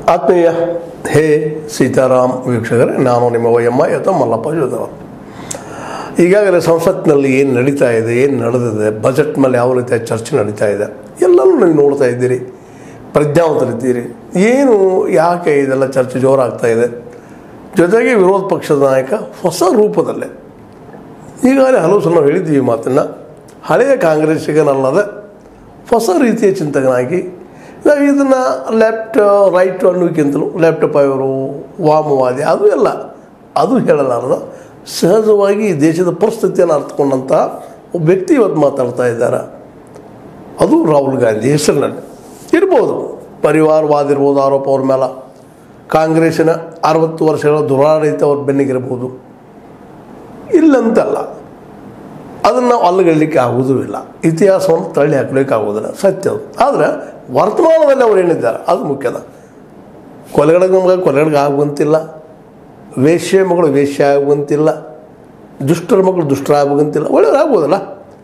ಆತ್ಮೀಯ ಹೇ ಸೀತಾರಾಮ್ ವೀಕ್ಷಕರೇ ನಾನು ನಿಮ್ಮ ವೈಎಮ್ಮ ಯತ ಮಲ್ಲಪ್ಪ ಜೋದವ ಈಗಾಗಲೇ ಸಂಸತ್ನಲ್ಲಿ ಏನು ನಡೀತಾ ಇದೆ ಏನು ನಡೆದಿದೆ ಬಜೆಟ್ ಮೇಲೆ ಯಾವ ರೀತಿಯ ಚರ್ಚೆ ನಡೀತಾ ಇದೆ ಎಲ್ಲನೂ ನೀವು ನೋಡ್ತಾ ಇದ್ದೀರಿ ಪ್ರಜ್ಞಾವಂತರಿದ್ದೀರಿ ಏನು ಯಾಕೆ ಇದೆಲ್ಲ ಚರ್ಚೆ ಜೋರಾಗ್ತಾ ಇದೆ ಜೊತೆಗೆ ವಿರೋಧ ಪಕ್ಷದ ನಾಯಕ ಹೊಸ ರೂಪದಲ್ಲೇ ಈಗಾಗಲೇ ಹಲವು ಸಲ ನಾವು ಹೇಳಿದ್ದೀವಿ ಈ ಮಾತನ್ನು ಹಳೆಯ ಕಾಂಗ್ರೆಸ್ಸಿಗನಲ್ಲದೆ ಹೊಸ ರೀತಿಯ ಚಿಂತಕನಾಗಿ ನಾವು ಇದನ್ನು ಲೆಫ್ಟ್ ರೈಟ್ ಅನ್ನೋಕ್ಕಿಂತಲೂ ಲೆಫ್ಟ್ ಪೈವರು ವಾಮವಾದಿ ಅದು ಎಲ್ಲ ಅದು ಹೇಳಲಾರದ ಸಹಜವಾಗಿ ಈ ದೇಶದ ಪರಿಸ್ಥಿತಿಯನ್ನು ಅರ್ಥಕೊಂಡಂತಹ ಒಬ್ಬ ವ್ಯಕ್ತಿ ಇವತ್ತು ಮಾತಾಡ್ತಾ ಇದ್ದಾರೆ ಅದು ರಾಹುಲ್ ಗಾಂಧಿ ಹೆಸರಿನಲ್ಲಿ ಇರ್ಬೋದು ಪರಿವಾರವಾದ ಇರ್ಬೋದು ಆರೋಪ ಅವ್ರ ಮೇಲೆ ಕಾಂಗ್ರೆಸ್ಸಿನ ಅರವತ್ತು ವರ್ಷಗಳ ದುರಾಡಳಿತ ಅವ್ರ ಬೆನ್ನಿಗಿರ್ಬೋದು ಇಲ್ಲಂತಲ್ಲ ಅದನ್ನು ನಾವು ಅಲ್ಲಗಳ್ಳಲಿಕ್ಕೆ ಆಗುವುದೂ ಇಲ್ಲ ಇತಿಹಾಸವನ್ನು ತಳ್ಳಿ ಹಾಕಲಿಕ್ಕೆ ಆಗೋದಿಲ್ಲ ಸತ್ಯ ಅದು ಆದರೆ ವರ್ತಮಾನದಲ್ಲಿ ಅವ್ರು ಏನಿದ್ದಾರೆ ಅದು ಮುಖ್ಯದ ಕೊಲೆಗಳಿಗೆ ಮಗ ಕೊಲೆಗಳಿಗೆ ಆಗುವಂತಿಲ್ಲ ವೇಶ್ಯ ಮಗಳು ವೇಶ್ಯ ಆಗುವಂತಿಲ್ಲ ದುಷ್ಟರ ಮಗಳು ದುಷ್ಟರ ಆಗುವಂತಿಲ್ಲ ಒಳ್ಳೆಯದಾಗ್ಬೋದಲ್ಲ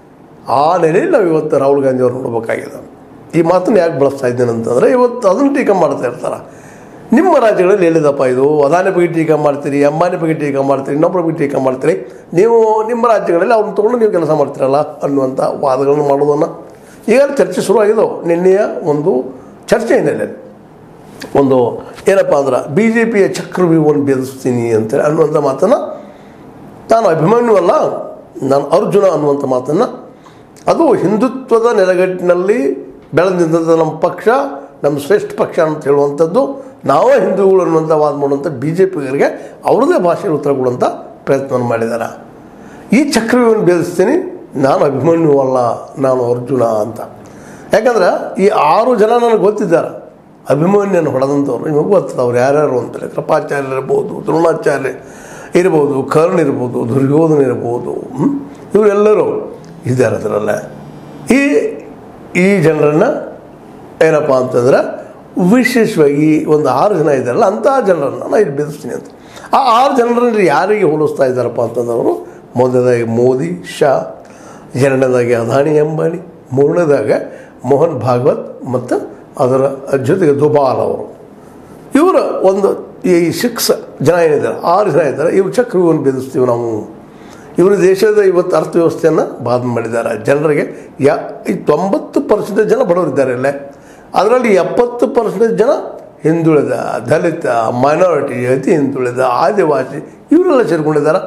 ಆ ನೆಲೆಯಲ್ಲಿ ನಾವು ಇವತ್ತು ರಾಹುಲ್ ಗಾಂಧಿ ಅವ್ರು ನೋಡಬೇಕಾಗಿದೆ ಈ ಮಾತನ್ನು ಯಾಕೆ ಬಳಸ್ತಾ ಇದ್ದೇನೆ ಅಂತಂದರೆ ಇವತ್ತು ಅದನ್ನು ಟೀಕೆ ಮಾಡ್ತಾ ಇರ್ತಾರೆ ನಿಮ್ಮ ರಾಜ್ಯಗಳಲ್ಲಿ ಎಲ್ಲಿದಪ್ಪ ಇದು ಅದಾನಿ ಬಗ್ಗೆ ಟೀಕೆ ಮಾಡ್ತೀರಿ ಅಂಬಾನಿ ಬಗ್ಗೆ ಟೀಕೆ ಮಾಡ್ತೀರಿ ಇನ್ನೊಬ್ಬರ ಬಗ್ಗೆ ಟೀಕೆ ಮಾಡ್ತೀರಿ ನೀವು ನಿಮ್ಮ ರಾಜ್ಯಗಳಲ್ಲಿ ಅವ್ರನ್ನ ತೊಗೊಂಡು ನೀವು ಕೆಲಸ ಮಾಡ್ತೀರಲ್ಲ ಅನ್ನುವಂಥ ವಾದಗಳನ್ನು ಮಾಡೋದನ್ನು ಈಗ ಚರ್ಚೆ ಶುರುವಾಗಿದ್ದವು ನಿನ್ನೆಯ ಒಂದು ಚರ್ಚೆ ಹಿನ್ನೆಲೆಯಲ್ಲಿ ಒಂದು ಏನಪ್ಪ ಅಂದ್ರೆ ಬಿ ಜೆ ಪಿಯ ಚಕ್ರವ್ಯೂಹವನ್ನು ಭೇದಿಸ್ತೀನಿ ಅಂತೇಳಿ ಅನ್ನುವಂಥ ಮಾತನ್ನು ನಾನು ಅಭಿಮನ್ಯು ಅಲ್ಲ ನಾನು ಅರ್ಜುನ ಅನ್ನುವಂಥ ಮಾತನ್ನು ಅದು ಹಿಂದುತ್ವದ ನೆಲೆಗಟ್ಟಿನಲ್ಲಿ ಬೆಳೆದಿದ್ದಂಥ ನಮ್ಮ ಪಕ್ಷ ನಮ್ಮ ಶ್ರೇಷ್ಠ ಪಕ್ಷ ಅಂತ ಹೇಳುವಂಥದ್ದು ನಾವೇ ಹಿಂದೂಗಳು ಅನ್ನುವಂಥ ವಾದ ಮಾಡುವಂಥ ಬಿ ಜೆ ಪಿಗರಿಗೆ ಅವ್ರದ್ದೇ ಭಾಷೆಯಲ್ಲಿ ಉತ್ತರ ಕೊಡುವಂಥ ಪ್ರಯತ್ನ ಮಾಡಿದ್ದಾರೆ ಈ ಚಕ್ರವ್ಯೂಹವನ್ನು ಭೇದಿಸ್ತೀನಿ ನಾನು ಅಭಿಮನ್ಯು ಅಲ್ಲ ನಾನು ಅರ್ಜುನ ಅಂತ ಯಾಕಂದ್ರೆ ಈ ಆರು ಜನ ನನಗೆ ಗೊತ್ತಿದ್ದಾರೆ ಅಭಿಮನ್ಯನ ಹೊಡೆದಂಥವ್ರು ನಿಮಗೆ ಗೊತ್ತದ ಅವ್ರು ಯಾರ್ಯಾರು ಅಂತೇಳಿ ಕೃಪಾಚಾರ್ಯ ಇರ್ಬೋದು ದ್ರೋಣಾಚಾರ್ಯ ಇರ್ಬೋದು ಕರ್ಣ ಇರ್ಬೋದು ದುರ್ಯೋಧನ ಇರ್ಬೋದು ಹ್ಮ್? ಇವರೆಲ್ಲರೂ ಇದ್ದಾರೆ ಅದರಲ್ಲೇ ಈ ಈ ಜನರನ್ನು ಏನಪ್ಪ ಅಂತಂದ್ರೆ ವಿಶೇಷವಾಗಿ ಒಂದು ಆರು ಜನ ಇದ್ದಾರಲ್ಲ ಅಂತಹ ಜನರನ್ನು ನಾನು ಇಲ್ಲಿ ಬೆದರ್ಸ್ತೀನಿ ಅಂತ ಆ ಆರು ಜನರಲ್ಲಿ ಯಾರಿಗೆ ಹೋಲಿಸ್ತಾ ಇದ್ದಾರಪ್ಪ ಅಂತಂದ್ರೆ ಅವರು ಮೊದಲನೇದಾಗಿ ಮೋದಿ ಶಾ ಎರಡನೇದಾಗಿ ಅದಾನಿ ಅಂಬಾನಿ ಮೂರನೇದಾಗ ಮೋಹನ್ ಭಾಗವತ್ ಮತ್ತು ಅದರ ಜೊತೆಗೆ ದುಬಾಲ್ ಅವರು ಇವರ ಒಂದು ಈ ಸಿಕ್ಸ್ ಜನ ಏನಿದ್ದಾರೆ ಆರು ಜನ ಇದ್ದಾರೆ ಇವ್ರು ಚಕ್ರವ್ಯೂಹವನ್ನು ಬೆದರಿಸ್ತೀವಿ ನಾವು ಇವರು ದೇಶದ ಇವತ್ತು ಅರ್ಥವ್ಯವಸ್ಥೆಯನ್ನು ಬಾದ್ ಮಾಡಿದ್ದಾರೆ ಜನರಿಗೆ ಯಾ ಈ ತೊಂಬತ್ತು ಪರ್ಸೆಂಟ್ ಜನ ಬಡವರಿದ್ದಾರೆ ಇಲ್ಲೇ ಅದರಲ್ಲಿ ಎಪ್ಪತ್ತು ಪರ್ಸೆಂಟ್ ಜನ ಹಿಂದುಳಿದ ದಲಿತ ಮೈನಾರಿಟಿ ಅತಿ ಹಿಂದುಳಿದ ಆದಿವಾಸಿ ಇವರೆಲ್ಲ ಸೇರ್ಕೊಂಡಿದ್ದಾರೆ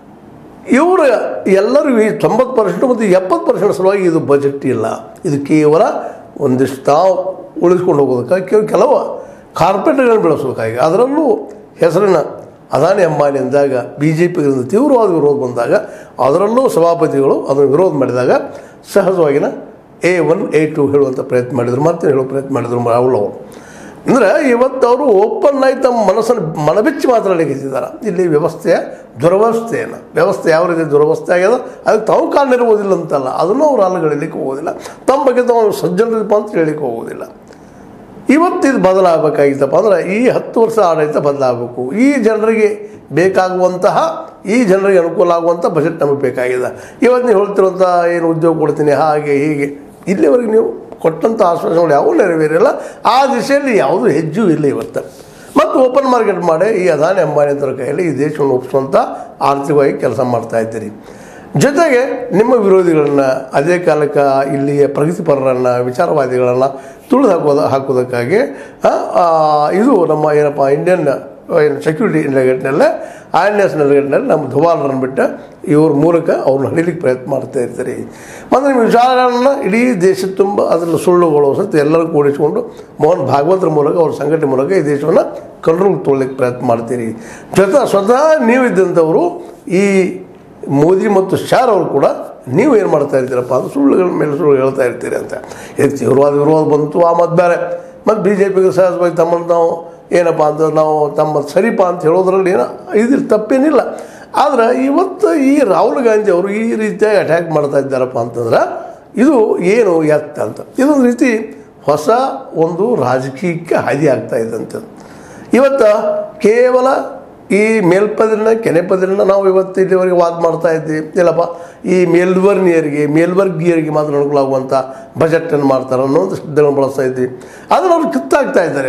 ಇವರು ಎಲ್ಲರೂ ಈ ತೊಂಬತ್ತು ಪರ್ಸೆಂಟ್ ಮತ್ತು ಎಪ್ಪತ್ತು ಪರ್ಸೆಂಟ್ ಸಲುವಾಗಿ ಇದು ಬಜೆಟ್ ಇಲ್ಲ ಇದು ಕೇವಲ ಒಂದಿಷ್ಟು ತಾವು ಉಳಿಸ್ಕೊಂಡು ಹೋಗೋದಕ್ಕಾಗಿ ಕೆಲ ಕೆಲವು ಕಾರ್ಪೊರೇಟ್ಗಳನ್ನು ಬೆಳೆಸೋದಕ್ಕಾಗಿ ಅದರಲ್ಲೂ ಹೆಸರಿನ ಅದಾನಿ ಅಂಬಾನಿ ಅಂದಾಗ ಬಿ ಜೆ ಪಿಗಿಂದ ತೀವ್ರವಾದ ವಿರೋಧ ಬಂದಾಗ ಅದರಲ್ಲೂ ಸಭಾಪತಿಗಳು ಅದನ್ನು ವಿರೋಧ ಮಾಡಿದಾಗ ಸಹಜವಾಗಿನ ಎ ಒನ್ ಎ ಟು ಹೇಳುವಂಥ ಪ್ರಯತ್ನ ಮಾಡಿದರು ಮತ್ತೆ ಹೇಳೋ ಪ್ರಯತ್ನ ಮಾಡಿದರು ರಾಹುಲ್ ಅವರು ಅಂದರೆ ಇವತ್ತು ಅವರು ಓಪನ್ ಆಗಿ ತಮ್ಮ ಮನಸ್ಸನ್ನು ಮನಬಿಚ್ಚಿ ಮಾತಾಡಲಿಕ್ಕೆ ಇದ್ದಾರೆ ಇಲ್ಲಿ ವ್ಯವಸ್ಥೆಯ ದುರವಸ್ಥೆಯನ್ನು ವ್ಯವಸ್ಥೆ ಯಾವ ರೀತಿ ದುರವಸ್ಥೆ ಆಗ್ಯದ ಅದಕ್ಕೆ ತಾವು ಕಾರಣ ಇರುವುದಿಲ್ಲ ಅಂತಲ್ಲ ಅದನ್ನು ಅವ್ರು ಅಲ್ಲಗಳಿಲಿಕ್ಕೆ ಹೋಗೋದಿಲ್ಲ ತಮ್ಮ ಬಗ್ಗೆ ತಾವು ಸಜ್ಜನರಿಪ್ಪ ಅಂತ ಹೇಳಲಿಕ್ಕೆ ಹೋಗೋದಿಲ್ಲ ಇವತ್ತು ಇದು ಬದಲಾಗಬೇಕಾಗಿತ್ತಪ್ಪ ಅಂದ್ರೆ ಈ ಹತ್ತು ವರ್ಷ ಆಡಳಿತ ಬದಲಾಗಬೇಕು ಈ ಜನರಿಗೆ ಬೇಕಾಗುವಂತಹ ಈ ಜನರಿಗೆ ಅನುಕೂಲ ಆಗುವಂಥ ಬಜೆಟ್ ನಮಗೆ ಬೇಕಾಗಿದೆ ಇವತ್ತು ನೀವು ಹೇಳ್ತಿರುವಂಥ ಏನು ಉದ್ಯೋಗ ಕೊಡ್ತೀನಿ ಹಾಗೆ ಹೀಗೆ ಇಲ್ಲಿವರೆಗೆ ನೀವು ಕೊಟ್ಟಂಥ ಆಶ್ವಾಸನೆಗಳು ಯಾವುವು ನೆರವೇರಿಲ್ಲ ಆ ದಿಶೆಯಲ್ಲಿ ಯಾವುದೂ ಹೆಜ್ಜು ಇಲ್ಲ ಇವತ್ತು ಮತ್ತು ಓಪನ್ ಮಾರ್ಕೆಟ್ ಮಾಡಿ ಈ ಅದಾನಿ ಅಂಬಾನಿ ಅಂತರ ಕೈಯಲ್ಲಿ ಈ ದೇಶವನ್ನು ಒಪ್ಪಿಸುವಂಥ ಆರ್ಥಿಕವಾಗಿ ಕೆಲಸ ಮಾಡ್ತಾ ಇದ್ದೀರಿ ಜೊತೆಗೆ ನಿಮ್ಮ ವಿರೋಧಿಗಳನ್ನ ಅದೇ ಕಾಲಕ್ಕೆ ಇಲ್ಲಿಯ ಪ್ರಗತಿಪರರನ್ನು ವಿಚಾರವಾದಿಗಳನ್ನು ತುಳಿದು ಹಾಕೋದು ಹಾಕೋದಕ್ಕಾಗಿ ಆ, ಆ, ಇದು ನಮ್ಮ ಏನಪ್ಪ ಇಂಡಿಯನ್ ಏನು ಸೆಕ್ಯೂರಿಟಿ ನೆಲೆಗಟ್ಟಿನಲ್ಲೇ ಐ ಎನ್ ಎಸ್ ನೆಲೆಗಟ್ಟಿನಲ್ಲಿ ನಮ್ಮ ದುಬಾಲರನ್ನು ಬಿಟ್ಟು ಇವ್ರ ಮೂಲಕ ಅವ್ರನ್ನ ಹಡಿಲಿಕ್ಕೆ ಪ್ರಯತ್ನ ಮಾಡ್ತಾ ಇರ್ತೀರಿ ಮತ್ತು ನಿಮ್ಮ ವಿಚಾರಗಳನ್ನು ಇಡೀ ದೇಶ ತುಂಬ ಅದರಲ್ಲಿ ಸುಳ್ಳುಗಳು ಸತ್ತು ಎಲ್ಲರೂ ಕೂಡಿಸಿಕೊಂಡು ಮೋಹನ್ ಭಾಗವತರ ಮೂಲಕ ಅವ್ರ ಸಂಘಟನೆ ಮೂಲಕ ಈ ದೇಶವನ್ನು ಕಂಟ್ರೋಲ್ ತೊಗೊಳ್ಳಿಕ್ಕೆ ಪ್ರಯತ್ನ ಮಾಡ್ತೀರಿ ಜೊತೆ ಸ್ವತಃ ನೀವಿದ್ದಂಥವರು ಈ ಮೋದಿ ಮತ್ತು ಶಾರ್ ಅವರು ಕೂಡ ನೀವು ಏನು ಮಾಡ್ತಾ ಇರ್ತೀರಪ್ಪ ಅದು ಸುಳ್ಳುಗಳ ಮೇಲೆ ಸುಳ್ಳು ಹೇಳ್ತಾ ಇರ್ತೀರಿ ಅಂತ ಇದಕ್ಕೆ ತೀವ್ರವಾದ ವಿರೋಧ ಬಂತು ಆ ಮತ್ತು ಬೇರೆ ಮತ್ತು ಬಿ ಜೆ ಪಿಗೆ ಸಹಜವಾಗಿ ತಮ್ಮನ್ನು ನಾವು ಏನಪ್ಪ ಅಂತ ನಾವು ತಮ್ಮ ಸರಿಪ ಅಂತ ಹೇಳೋದ್ರಲ್ಲಿ ಏನೋ ಇದು ತಪ್ಪೇನಿಲ್ಲ ಆದರೆ ಇವತ್ತು ಈ ರಾಹುಲ್ ಗಾಂಧಿ ಅವರು ಈ ರೀತಿಯಾಗಿ ಅಟ್ಯಾಕ್ ಮಾಡ್ತಾ ಇದ್ದಾರಪ್ಪ ಅಂತಂದ್ರೆ ಇದು ಏನು ಎತ್ತ ಅಂತ ಇದೊಂದು ರೀತಿ ಹೊಸ ಒಂದು ರಾಜಕೀಯಕ್ಕೆ ಹಾದಿ ಆಗ್ತಾ ಇದ್ದಂಥದ್ದು ಇವತ್ತು ಕೇವಲ ಈ ಮೇಲ್ಪದರಿನ ಕೆನೆಪದರಿನ ನಾವು ಇವತ್ತು ಇಲ್ಲಿವರೆಗೆ ವಾದ ಮಾಡ್ತಾ ಇದ್ದೀವಿ ಇಲ್ಲಪ್ಪ ಈ ಮೇಲ್ವರ್ಣಿಯರಿಗೆ ಮೇಲ್ವರ್ಗೀಯರಿಗೆ ಮಾತ್ರ ಅನುಕೂಲ ಆಗುವಂಥ ಬಜೆಟನ್ನು ಮಾಡ್ತಾರೆ ಅನ್ನೋ ಒಂದು ಶಬ್ದಗಳನ್ನು ಬಳಸ್ತಾ ಇದ್ವಿ ಅದನ್ನು ಅವ್ರು ಕಿತ್ತಾಗ್ತಾ ಇದ್ದಾರೆ ಅವರು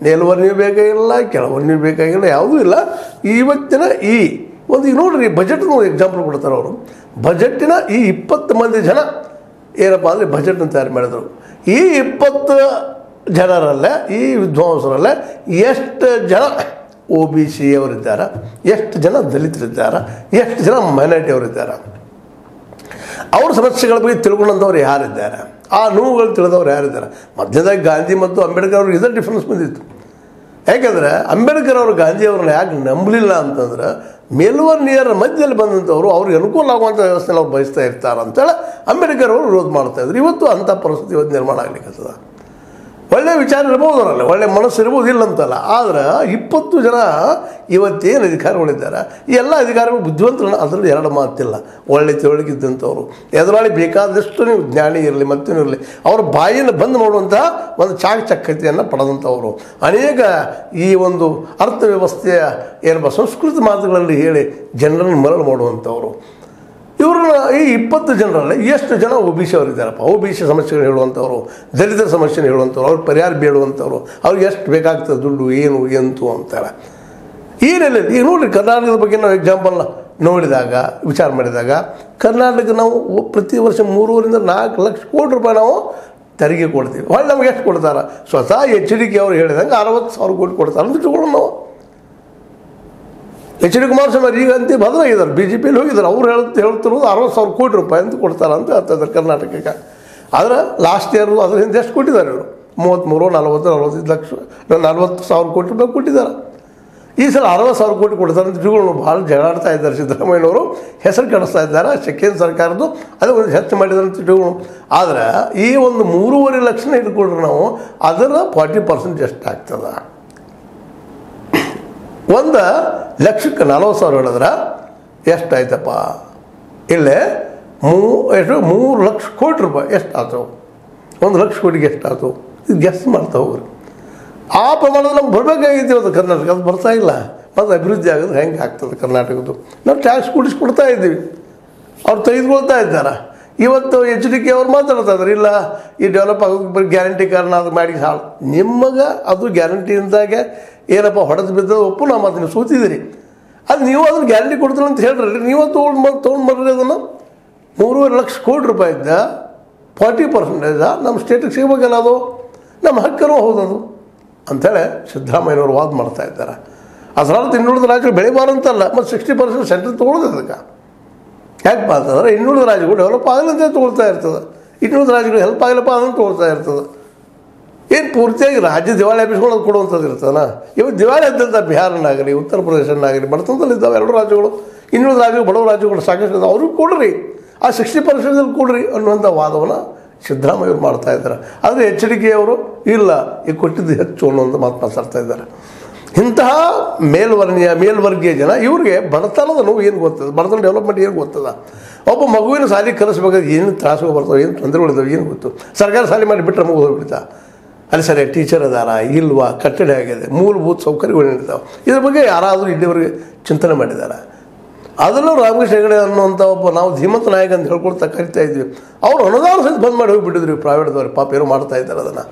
ಮೇಲ್ವರ್ಣೀಯ ಬೇಕಾಗಿಲ್ಲ ಕೆಳವರ್ಣೀಯ ಬೇಕಾಗಿಲ್ಲ ಯಾವುದೂ ಇಲ್ಲ ಇವತ್ತಿನ ಈ ಒಂದು ಈಗ ನೋಡ್ರಿ ಬಜೆಟ್ ಎಕ್ಸಾಂಪಲ್ ಕೊಡ್ತಾರೆ ಅವರು ಬಜೆಟ್ಟಿನ ಈ ಇಪ್ಪತ್ತು ಮಂದಿ ಜನ ಏನಪ್ಪ ಅಂದರೆ ಬಜೆಟ್ನ ತಯಾರು ಮಾಡಿದರು ಈ ಇಪ್ಪತ್ತು ಜನರಲ್ಲೇ ಈ ವಿದ್ವಾಂಸರಲ್ಲೇ ಎಷ್ಟು ಜನ ಒ ಬಿ ಸಿ ಅವರಿದ್ದಾರೆ ಎಷ್ಟು ಜನ ದಲಿತರಿದ್ದಾರೆ ಎಷ್ಟು ಜನ ಮೈನಾರಿಟಿ ಅವರಿದ್ದಾರೆ ಅವ್ರ ಸಮಸ್ಯೆಗಳ ಬಗ್ಗೆ ತಿಳ್ಕೊಂಡಂಥವ್ರು ಯಾರಿದ್ದಾರೆ ಆ ನೋವುಗಳು ತಿಳಿದವ್ರು ಯಾರಿದ್ದಾರೆ ಮಧ್ಯದಾಗ ಗಾಂಧಿ ಮತ್ತು ಅಂಬೇಡ್ಕರ್ ಅವ್ರಿಗೆ ಇದೇ ಡಿಫ್ರೆನ್ಸ್ ಬಂದಿತ್ತು ಯಾಕೆಂದರೆ ಅಂಬೇಡ್ಕರ್ ಅವರು ಗಾಂಧಿ ಅವ್ರನ್ನ ಯಾಕೆ ನಂಬಲಿಲ್ಲ ಅಂತಂದ್ರೆ ಮೇಲ್ವರ್ಣೀಯರ ಮಧ್ಯದಲ್ಲಿ ಬಂದಂಥವ್ರು ಅವ್ರಿಗೆ ಅನುಕೂಲ ಆಗುವಂಥ ವ್ಯವಸ್ಥೆ ಅವ್ರು ಬಯಸ್ತಾ ಇರ್ತಾರೆ ಅಂತೇಳಿ ಅಂಬೇಡ್ಕರ್ ಅವರು ವಿರೋಧ ಮಾಡ್ತಾ ಇದ್ರು ಇವತ್ತು ಅಂಥ ಪರಿಸ್ಥಿತಿ ಇವತ್ತು ನಿರ್ಮಾಣ ಆಗ್ಲಿಕ್ಕೆ ಒಳ್ಳೆ ವಿಚಾರ ಇರ್ಬೋದು ಅವರಲ್ಲಿ ಒಳ್ಳೆ ಮನಸ್ಸು ಇರ್ಬೋದು ಇಲ್ಲ ಅಂತಲ್ಲ ಆದ್ರೆ ಇಪ್ಪತ್ತು ಜನ ಇವತ್ತೇನು ಅಧಿಕಾರಿಗಳಿದ್ದಾರೆ ಈ ಎಲ್ಲ ಅಧಿಕಾರಿಗಳು ಬುದ್ಧಿವಂತರನ್ನ ಅದರಲ್ಲಿ ಎರಡು ಮಾತಿಲ್ಲ ಒಳ್ಳೆ ತಿಳುವಳಿಕೆ ಇದ್ದಂಥವ್ರು ಎದುರಾಳಿ ಬೇಕಾದಷ್ಟು ನೀವು ಜ್ಞಾನಿ ಇರಲಿ ಮತ್ತೇನು ಇರಲಿ ಅವರ ಬಾಯಿಯನ್ನು ಬಂದ್ ಮಾಡುವಂತಹ ಒಂದು ಚಾಕಚಕ್ಯತೆಯನ್ನು ಪಡೆದಂಥವರು ಅನೇಕ ಈ ಒಂದು ಅರ್ಥವ್ಯವಸ್ಥೆಯ ಏನಪ್ಪ ಸಂಸ್ಕೃತ ಮಾತುಗಳಲ್ಲಿ ಹೇಳಿ ಜನರನ್ನು ಮರಳು ಮಾಡುವಂಥವ್ರು ಇವ್ರನ್ನ ಈ ಇಪ್ಪತ್ತು ಜನರಲ್ಲಿ ಎಷ್ಟು ಜನ ಒ ಬಿ ಸಿ ಅವರಿದ್ದಾರಪ್ಪ ಒ ಬಿ ಸಿ ಸಮಸ್ಯೆಗಳು ಹೇಳುವಂಥವ್ರು ದಲಿತರ ಸಮಸ್ಯೆನ ಹೇಳುವಂಥವ್ರು ಅವ್ರ ಪರಿಹಾರ ಬೇಡುವಂಥವ್ರು ಅವ್ರಿಗೆ ಎಷ್ಟು ಬೇಕಾಗ್ತದೆ ದುಡ್ಡು ಏನು ಎಂತು ಅಂತಾರೆ ಈ ನೆಲೆಯಲ್ಲಿ ಈಗ ನೋಡಿರಿ ಕರ್ನಾಟಕದ ಬಗ್ಗೆ ನಾವು ಎಕ್ಸಾಂಪಲ್ ನೋಡಿದಾಗ ವಿಚಾರ ಮಾಡಿದಾಗ ಕರ್ನಾಟಕ ನಾವು ಒ- ಪ್ರತಿ ವರ್ಷ ಮೂರುವರಿಂದ ನಾಲ್ಕು ಲಕ್ಷ ಕೋಟಿ ರೂಪಾಯಿ ನಾವು ತೆರಿಗೆ ಕೊಡ್ತೀವಿ ಹೊಳ್ಳಿ ನಮ್ಗೆ ಎಷ್ಟು ಕೊಡ್ತಾರೆ ಸ್ವತಃ ಎಚ್ ಡಿ ಕೆ ಅವ್ರು ಹೇಳಿದಂಗೆ ಅರವತ್ತು ಸಾವಿರ ಕೋಟಿ ಕೊಡ್ತಾರೆ ಅಂತ ಇಟ್ಕೊಳ್ಳೋಣ ನಾವು ಎಚ್ ಡಿ ಕುಮಾರಸ್ವಾಮಿ ಅವ್ರು ಈಗ ಅಂತ ಬದಲಾಗಿದ್ದಾರೆ ಬಿ ಜೆ ಪಿಯಲ್ಲಿ ಹೋಗಿದ್ದಾರೆ ಅವ್ರು ಹೇಳ್ತ ಹೇಳ್ತಿರೋದು ಅರವತ್ತು ಸಾವಿರ ಕೋಟಿ ರೂಪಾಯಿ ಅಂತ ಕೊಡ್ತಾರೆ ಅಂತ ಹೇಳ್ತಾ ಇದ್ದಾರೆ ಕರ್ನಾಟಕಕ್ಕೆ ಆದರೆ ಲಾಸ್ಟ್ ಇಯರ್ ಅದ್ರ ಹಿಂದೆ ಎಷ್ಟು ಕೊಟ್ಟಿದ್ದಾರೆ ಇವರು ಮೂವತ್ತ್ಮೂರು ನಲವತ್ತು ನಲವತ್ತೈದು ಲಕ್ಷ ನಲ್ವತ್ತು ಸಾವಿರ ಕೋಟಿ ರೂಪಾಯಿ ಕೊಟ್ಟಿದ್ದಾರೆ ಈ ಸಲ ಅರವತ್ತು ಸಾವಿರ ಕೋಟಿ ಕೊಡ್ತಾರೆ ಅಂತ ಇಟ್ಕೊಂಡು ಭಾಳ ಜಗಳಾಡ್ತಾ ಇದ್ದಾರೆ ಸಿದ್ದರಾಮಯ್ಯನವರು ಹೆಸರು ಕೆಡಿಸ್ತಾ ಇದ್ದಾರೆ ಸೆಕೆಂಡ್ ಸರ್ಕಾರದ್ದು ಅದು ಒಂದು ಹೆಚ್ಚು ಮಾಡಿದ್ದಾರೆ ಅಂತ ಇಟ್ಕೊಂಡು ಆದರೆ ಈ ಒಂದು ಮೂರುವರೆ ಲಕ್ಷ ಇಟ್ಕೊಂಡ್ರೆ ನಾವು ಅದರ ಫಾರ್ಟಿ ಪರ್ಸೆಂಟ್ ಎಷ್ಟು ಆಗ್ತದೆ ಒಂದು ಲಕ್ಷಕ್ಕೆ ನಲ್ವತ್ತು ಸಾವಿರ ಹೇಳಿದ್ರೆ ಎಷ್ಟಾಯ್ತಪ್ಪ ಇಲ್ಲೇ ಮೂ ಎಷ್ಟು ಮೂರು ಲಕ್ಷ ಕೋಟಿ ರೂಪಾಯಿ ಎಷ್ಟಾಯ್ತು ಒಂದು ಲಕ್ಷ ಕೋಟಿಗೆ ಎಷ್ಟಾಯ್ತು ಇದು ಗೆಸ್ ಮಾಡ್ತಾ ಹೋಗ್ರಿ ಆ ಪ್ರಮಾಣದಲ್ಲಿ ನಮ್ಗೆ ಬರಬೇಕಾಗಿತ್ತು ಇವತ್ತು ಕರ್ನಾಟಕ ಅದು ಬರ್ತಾ ಇಲ್ಲ ಮತ್ತು ಅಭಿವೃದ್ಧಿ ಆಗೋದು ಹೆಂಗೆ ಆಗ್ತದೆ ಕರ್ನಾಟಕದ್ದು ನಾವು ಟ್ಯಾಕ್ಸ್ ಕೊಡಿಸ್ಕೊಡ್ತಾ ಇದ್ದೀವಿ ಅವ್ರು ತೆಗೆದುಕೊಳ್ತಾ ಇದ್ದಾರೆ ಇವತ್ತು ಎಚ್ ಡಿ ಕೆ ಅವ್ರು ಮಾತಾಡ್ತಾ ಇದ್ದಾರೆ ಇಲ್ಲ ಈ ಡೆವಲಪ್ ಆಗೋಕ್ಕೆ ಬರೀ ಗ್ಯಾರಂಟಿ ಕಾರಣ ಅದು ಮಾಡಿ ಸಾಲ ನಿಮಗೆ ಅದು ಗ್ಯಾರಂಟಿಯಿಂದಾಗೆ ಏನಪ್ಪ ಹೊಡೆದು ಬಿದ್ದು ಒಪ್ಪು ನಾವು ಅದನ್ನು ಸೂತಿದ್ದೀರಿ ಅದು ನೀವು ಅದನ್ನು ಗ್ಯಾರಂಟಿ ಕೊಡ್ತೀರ ಅಂತ ಹೇಳ್ರಿ ನೀವು ತೊಗೊಂಡು ಬಂದು ತೊಗೊಂಡು ಬರ್ರಿ ಅದನ್ನು ಮೂರುವರೆ ಲಕ್ಷ ಕೋಟಿ ರೂಪಾಯಿದ್ದ ಫಾರ್ಟಿ ಪರ್ಸೆಂಟೇಜ ನಮ್ಮ ಸ್ಟೇಟಿಗೆ ಸಿಗಬೇಕಲ್ಲ ಅದು ನಮ್ಮ ಹಕ್ಕರೂ ಹೌದದು ಅಂಥೇಳಿ ಸಿದ್ದರಾಮಯ್ಯನವರು ವಾದ ಮಾಡ್ತಾ ಇದ್ದಾರೆ ಅದರರ್ಥ ಇನ್ನುಳಿದ ರಾಜ್ಯಗಳು ಬೆಳಿಬಾರಂತಲ್ಲ ಮತ್ತು ಸಿಕ್ಸ್ಟಿ ಪರ್ಸೆಂಟ್ ಸೆಂಟ್ರಲ್ ತೊಗೊಳೋದು ಅದಕ್ಕೆ ಯಾಕಪ್ಪ ಅಂತಂದ್ರೆ ಇನ್ನುಳಿದ ರಾಜ್ಯಗಳು ಡೆವಲಪ್ ಆಗಲಂತೆ ತೊಗೊಳ್ತಾ ಇರ್ತದೆ ಇನ್ನುಳಿದ ರಾಜ್ಯಗಳು ಹೆಲ್ಪ್ ಆಗಲಪ್ಪ ಅದನ್ನು ತೊಗೊಳ್ತಾ ಇರ್ತದೆ ಏನು ಪೂರ್ತಿಯಾಗಿ ರಾಜ್ಯ ದಿವಾಳಿ ಎಬ್ಬಿಸ್ಕೊಂಡು ಅದು ಕೊಡುವಂಥದ್ದು ಇರ್ತದನ ಇವತ್ತು ದಿವಾಳಿ ಆದ್ದಂಥ ಬಿಹಾರನಾಗಲಿ ಉತ್ತರ ಪ್ರದೇಶನಾಗಲಿ ಬಡತನದಲ್ಲಿ ಇದ್ದಾವೆ ಎರಡು ರಾಜ್ಯಗಳು ಇನ್ನುಳಿದ ರಾಜ್ಯಗಳು ಬಡವ ರಾಜ್ಯಗಳು ಸಾಕಷ್ಟು ಇದಾವೆ ಅವ್ರಿಗೆ ಕೊಡ್ರಿ ಆ ಸಿಕ್ಸ್ಟಿ ಪರ್ಸೆಂಟಲ್ಲಿ ಕೊಡ್ರಿ ಅನ್ನುವಂಥ ವಾದವನ್ನು ಸಿದ್ದರಾಮಯ್ಯವ್ರು ಮಾಡ್ತಾ ಇದ್ದಾರೆ ಆದರೆ ಎಚ್ ಡಿ ಕೆ ಅವರು ಇಲ್ಲ ಈ ಕೊಟ್ಟಿದ್ದು ಹೆಚ್ಚು ಅನ್ನುವಂಥ ಮಾತು ಮಾತಾಡ್ತಾ ಇದ್ದಾರೆ ಇಂತಹ ಮೇಲ್ವರ್ಣೀಯ ಮೇಲ್ವರ್ಗೀಯ ಜನ ಇವ್ರಿಗೆ ಬಡತನದ ನೋವು ಏನು ಗೊತ್ತದ ಬಡತನ ಡೆವಲಪ್ಮೆಂಟ್ ಏನು ಗೊತ್ತದ ಒಬ್ಬ ಮಗುವಿನ ಸಾಲಿ ಕಲಿಸ್ಬೇಕಾದ್ರೆ ಏನು ತ್ರಾಸಗಳು ಬರ್ತಾವೆ ಏನು ತೊಂದರೆಗಳಿದಾವೆ ಏನು ಗೊತ್ತು ಸರ್ಕಾರ ಸಾಲಿ ಮಾಡಿ ಬಿಟ್ಟರೆ ಮಗು ಹೋಗ್ಬಿಡ್ತಾ ಅಲ್ಲಿ ಸರಿ ಟೀಚರ್ ಅದಾರ ಇಲ್ವಾ ಕಟ್ಟಡ ಆಗಿದೆ ಮೂಲಭೂತ ಸೌಕರ್ಯಗಳು ಏನಿರ್ತಾವೆ ಇದ್ರ ಬಗ್ಗೆ ಯಾರಾದರೂ ಇಲ್ಲಿವರೆಗೆ ಚಿಂತನೆ ಮಾಡಿದ್ದಾರೆ ಅದರಲ್ಲೂ ರಾಮಕೃಷ್ಣ ಹೆಗಡೆ ಅನ್ನುವಂಥ ಒಬ್ಬ ನಾವು ಧೀಮಂತ ನಾಯಕ ಅಂತ ಹೇಳ್ಕೊಳ್ತಾ ಕರಿತಾ ಇದ್ವಿ ಅವ್ರು ಅನುದಾನ ಸಹಿತ ಬಂದ್ ಮಾಡಿ ಹೋಗಿಬಿಟ್ಟಿದ್ರು ಪ್ರೈವೇಟ್ದವ್ರು ಪಾಪ ಏನೋ ಮಾಡ್ತಾ ಇದ್ದಾರೆ ಅದನ್ನು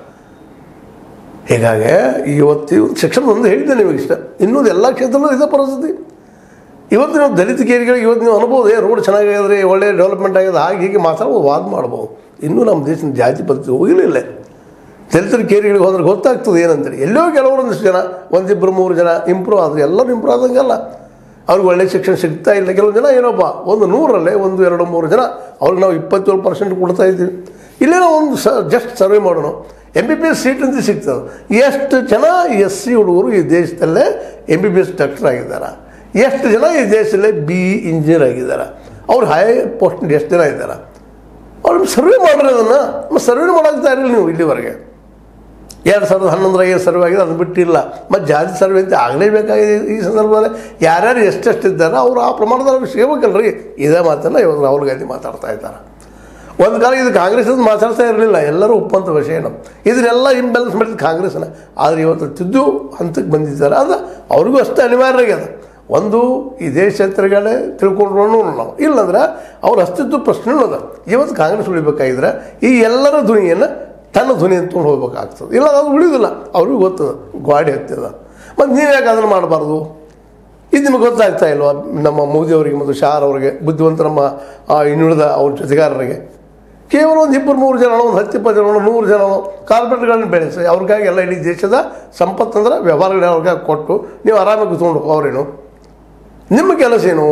ಹೀಗಾಗಿ ಇವತ್ತು ಶಿಕ್ಷಣ ಒಂದು ಹೇಳಿದ್ದೆ ನಿಮಗೆ ಇಷ್ಟ ಇನ್ನೊಂದು ಎಲ್ಲ ಕ್ಷೇತ್ರದಲ್ಲೂ ಇದೇ ಪರಿಸ್ಥಿತಿ ಇವತ್ತು ನೀವು ದಲಿತ ಕೇರಿಗಳಿಗೆ ಇವತ್ತು ನೀವು ಅನ್ಬೋದು ಏ ರೋಡ್ ಚೆನ್ನಾಗಿದೆ ಒಳ್ಳೆ ಡೆವಲಪ್ಮೆಂಟ್ ಆಗಿದೆ ಹಾಗೆ ಹೀಗೆ ಮಾತಾಡ್ಬೋದು ವಾದ ಮಾಡ್ಬೋದು ಇನ್ನೂ ನಮ್ಮ ದೇಶದ ಜಾತಿ ಪದ್ಧತಿ ಹೋಗಿರಲಿಲ್ಲ ದಲಿತರ ಕೇರಿಗಳಿಗೆ ಹೋದ್ರೆ ಗೊತ್ತಾಗ್ತದೆ ಏನಂತೇಳಿ ಎಲ್ಲೋ ಕೆಲವರೊಂದಿಷ್ಟು ಜನ ಒಂದಿಬ್ಬರು ಮೂರು ಜನ ಇಂಪ್ರೂವ್ ಆದ್ರೆ ಎಲ್ಲರೂ ಇಂಪ್ರೂವ್ ಆದಂಗಲ್ಲ ಅವ್ರಿಗೆ ಒಳ್ಳೆ ಶಿಕ್ಷಣ ಸಿಗ್ತಾ ಇಲ್ಲ ಕೆಲವು ಜನ ಏನಪ್ಪ ಒಂದು ನೂರಲ್ಲೇ ಒಂದು ಎರಡು ಮೂರು ಜನ ಅವ್ರಿಗೆ ನಾವು ಇಪ್ಪತ್ತೇಳು ಪರ್ಸೆಂಟ್ ಕೊಡ್ತಾ ಇದ್ದೀವಿ ಇಲ್ಲೇ ನಾವು ಒಂದು ಸ ಜಸ್ಟ್ ಸರ್ವೆ ಮಾಡೋಣ M B B S seat ಅಂತ ಸಿಗ್ತದೆ ಎಷ್ಟು ಜನ ಎಸ್ ಸಿ ಹುಡುಗರು ಈ ದೇಶದಲ್ಲೇ M B B S doctor ಆಗಿದ್ದಾರೆ ಎಷ್ಟು ಜನ ಈ ದೇಶದಲ್ಲೇ ಬಿ ಇ ಇಂಜಿನಿಯರ್ ಆಗಿದ್ದಾರೆ ಅವ್ರು ಹೈ ಪೋಸ್ಟ್ ಎಷ್ಟು ಜನ ಇದ್ದಾರೆ ಅವ್ರು ಸರ್ವೆ ಮಾಡ್ರಿ ಅದನ್ನು ಮತ್ತು ಸರ್ವೆ ಮಾಡೋಕ್ತಾ ಇರಲಿಲ್ಲ ನೀವು ಇಲ್ಲಿವರೆಗೆ ಎರಡು ಸಾವಿರದ ಹನ್ನೊಂದರಾಗ ಏನು ಸರ್ವೆ ಆಗಿದೆ ಅದನ್ನು ಬಿಟ್ಟಿಲ್ಲ ಮತ್ತು ಜಾತಿ ಸರ್ವೆ ಅಂತ ಆಗಲೇಬೇಕಾಗಿದೆ ಈ ಸಂದರ್ಭದಲ್ಲಿ ಯಾರ್ಯಾರು ಎಷ್ಟೆಷ್ಟು ಇದ್ದಾರೆ ಅವರು ಆ ಪ್ರಮಾಣದಲ್ಲಿ ಅವ್ರಿಗೆ ಸಿಗಬೇಕಲ್ರಿ ಇದೇ ಮಾತನ್ನು ಇವತ್ತು ರಾಹುಲ್ ಗಾಂಧಿ ಮಾತಾಡ್ತಾ ಇದ್ದಾರೆ ಒಂದು ಕಾಲ ಇದು ಕಾಂಗ್ರೆಸ್ ಅಂತ ಮಾತಾಡ್ತಾ ಇರಲಿಲ್ಲ ಎಲ್ಲರೂ ಒಪ್ಪಂತ ವಿಷಯನ ಇದನ್ನೆಲ್ಲ ಇಂಬ್ಯಾಲೆನ್ಸ್ ಮಾಡಿದ್ದು ಕಾಂಗ್ರೆಸ್ನ ಆದರೆ ಇವತ್ತು ತಿದ್ದು ಹಂತಕ್ಕೆ ಬಂದಿದ್ದಾರೆ ಅದು ಅವ್ರಿಗೂ ಅಷ್ಟೇ ಅನಿವಾರ್ಯ ಆಗ್ಯದ ಒಂದು ಈ ದೇಶ ತಿರುಗಡೆ ತಿಳ್ಕೊಂಡ್ರು ನಾವು ಇಲ್ಲಂದ್ರೆ ಅವ್ರ ಅಸ್ತಿತ್ವ ಪ್ರಶ್ನೆನೂ ಅದ ಇವತ್ತು ಕಾಂಗ್ರೆಸ್ ಉಳಿಬೇಕಾಗಿದ್ರೆ ಈ ಎಲ್ಲರ ಧ್ವನಿಯನ್ನು ತನ್ನ ಧ್ವನಿ ಎತ್ಕೊಂಡು ಹೋಗ್ಬೇಕಾಗ್ತದೆ ಇಲ್ಲ ಅದು ಉಳಿಯೋದಿಲ್ಲ ಅವ್ರಿಗೂ ಗೊತ್ತದ ಗಾಡಿ ಹತ್ತದ ಮತ್ತು ನೀವು ಯಾಕೆ ಅದನ್ನು ಮಾಡಬಾರ್ದು ಇದು ನಿಮಗೆ ಗೊತ್ತಾಗ್ತಾ ಇಲ್ವಾ ನಮ್ಮ ಮೋದಿಯವರಿಗೆ ಮತ್ತು ಶಾರ್ ಅವರಿಗೆ ಬುದ್ಧಿವಂತ ನಮ್ಮ ಆ, ಇನ್ನುಳಿದ ಅವ್ರ ಜೊತೆಗಾರರಿಗೆ ಕೇವಲ ಒಂದು ಇಬ್ಬರು ಮೂರು ಜನ ಒಂದು ಹತ್ತು ಇಪ್ಪತ್ತು ಜನ ನೂರು ಜನ ಕಾರ್ಪೊರೇಟ್ಗಳನ್ನ ಬೆಳೆಸಿ ಅವ್ರಿಗಾಗಿ ಎಲ್ಲ ಇಡೀ ದೇಶದ ಸಂಪತ್ತಂದ್ರೆ ವ್ಯವಹಾರಗಳನ್ನ ಅವ್ರಿಗಾಗಿ ಕೊಟ್ಟು ನೀವು ಆರಾಮಾಗಿ ಕೂತ್ಕೊಂಡು ಹೋಗೋರೇನು ನಿಮ್ಮ ಕೆಲಸ ಏನು